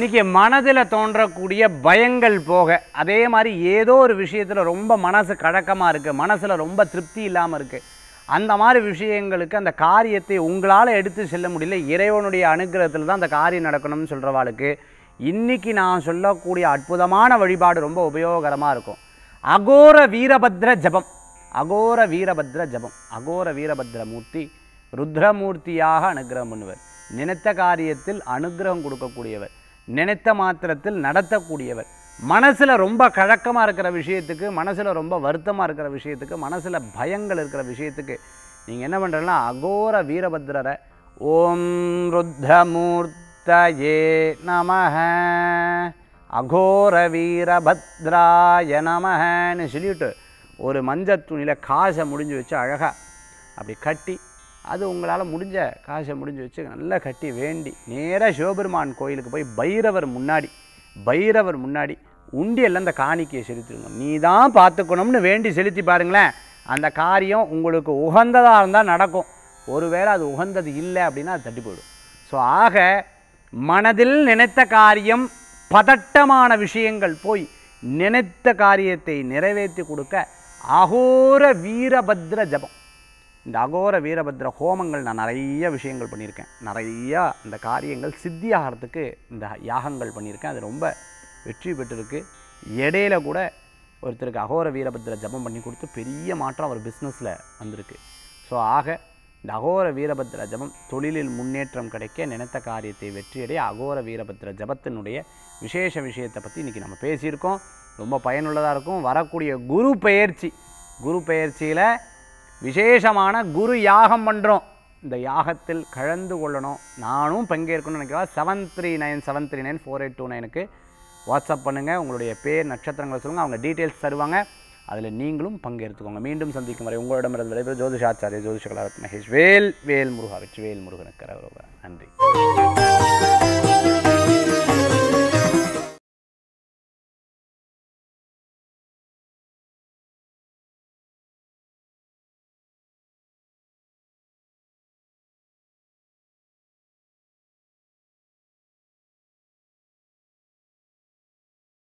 இன்றைக்கி மனதில் தோன்றக்கூடிய பயங்கள் போக அதே மாதிரி ஏதோ ஒரு விஷயத்தில் ரொம்ப மனசு கழக்கமாக இருக்குது மனசில் ரொம்ப திருப்தி இல்லாமல் இருக்குது அந்த மாதிரி விஷயங்களுக்கு அந்த காரியத்தை உங்களால் எடுத்து செல்ல முடியல இறைவனுடைய அனுகிரகத்தில் தான் அந்த காரியம் நடக்கணும்னு சொல்கிறவாளுக்கு இன்றைக்கி நான் சொல்லக்கூடிய அற்புதமான வழிபாடு ரொம்ப உபயோகரமாக இருக்கும் அகோர வீரபத்ர ஜபம் அகோர வீரபத்ர ஜபம் அகோர வீரபத்ர மூர்த்தி ருத்ரமூர்த்தியாக அனுகிரகம் பண்ணுவர் நினைத்த காரியத்தில் அனுகிரகம் கொடுக்கக்கூடியவர் நினைத்த மாத்திரத்தில் நடத்தக்கூடியவர் மனசில் ரொம்ப கழக்கமாக இருக்கிற விஷயத்துக்கு மனசில் ரொம்ப வருத்தமாக இருக்கிற விஷயத்துக்கு மனசில் பயங்கள் இருக்கிற விஷயத்துக்கு நீங்கள் என்ன பண்ணுறீங்கன்னா அகோர வீரபத்ரரை ஓம் ருத்ரமூர்த்தயே நமஹ அகோர வீரபத்ராய நமஹன்னு சொல்லிவிட்டு ஒரு மஞ்சள் துணியில் காசை முடிஞ்சு வச்சு அழகாக அப்படி கட்டி அது உங்களால் முடிஞ்ச காசை முடிஞ்சு வச்சு நல்லா கட்டி வேண்டி நேராக சிவபெருமான் கோயிலுக்கு போய் பைரவர் முன்னாடி பைரவர் முன்னாடி உண்டியல்ல அந்த காணிக்கையை செலுத்திடுங்க நீ தான் பார்த்துக்கணும்னு வேண்டி செலுத்தி பாருங்களேன் அந்த காரியம் உங்களுக்கு உகந்ததாக இருந்தால் நடக்கும் ஒருவேளை அது உகந்தது இல்லை அப்படின்னா அது தட்டி போயிடும் ஸோ ஆக மனதில் நினைத்த காரியம் பதட்டமான விஷயங்கள் போய் நினைத்த காரியத்தை நிறைவேற்றி கொடுக்க அகோர வீரபத்ர ஜபம் இந்த அகோர வீரபத்ர ஹோமங்கள் நான் நிறைய விஷயங்கள் பண்ணியிருக்கேன் நிறையா இந்த காரியங்கள் சித்தியாகிறதுக்கு இந்த யாகங்கள் பண்ணியிருக்கேன் அது ரொம்ப வெற்றி பெற்றிருக்கு இடையில கூட ஒருத்தருக்கு அகோர வீரபத்ர ஜபம் பண்ணி கொடுத்து பெரிய மாற்றம் அவர் பிஸ்னஸில் வந்திருக்கு ஸோ ஆக இந்த அகோர வீரபத்ர ஜபம் தொழிலில் முன்னேற்றம் கிடைக்க நினைத்த காரியத்தை வெற்றியடைய அகோர வீரபத்ர ஜபத்தினுடைய விசேஷ விஷயத்தை பற்றி இன்றைக்கி நம்ம பேசியிருக்கோம் ரொம்ப பயனுள்ளதாக இருக்கும் வரக்கூடிய குரு பெயர்ச்சி குரு பெயர்ச்சியில் விசேஷமான குரு யாகம் பண்ணுறோம் இந்த யாகத்தில் கலந்து கொள்ளணும் நானும் பங்கேற்கணும்னு நினைக்கிறேன் seven three nine seven three nine four eight two நைனுக்கு வாட்ஸ்அப் பண்ணுங்கள் உங்களுடைய பேர் நட்சத்திரங்களை சொல்லுங்கள் அவங்க டீட்டெயில்ஸ் தருவாங்க அதில் நீங்களும் பங்கேற்றுக்கோங்க மீண்டும் சந்திக்கும் வரை உங்களிடமிருந்து விடைபெறும் ஜோதிஷாச்சாரிய ஜோதிஷ கலாரத் மகேஷ் வேல் வேல் முருகா வெற்றி வேல் முருகனுக்கு கரவரோக நன்றி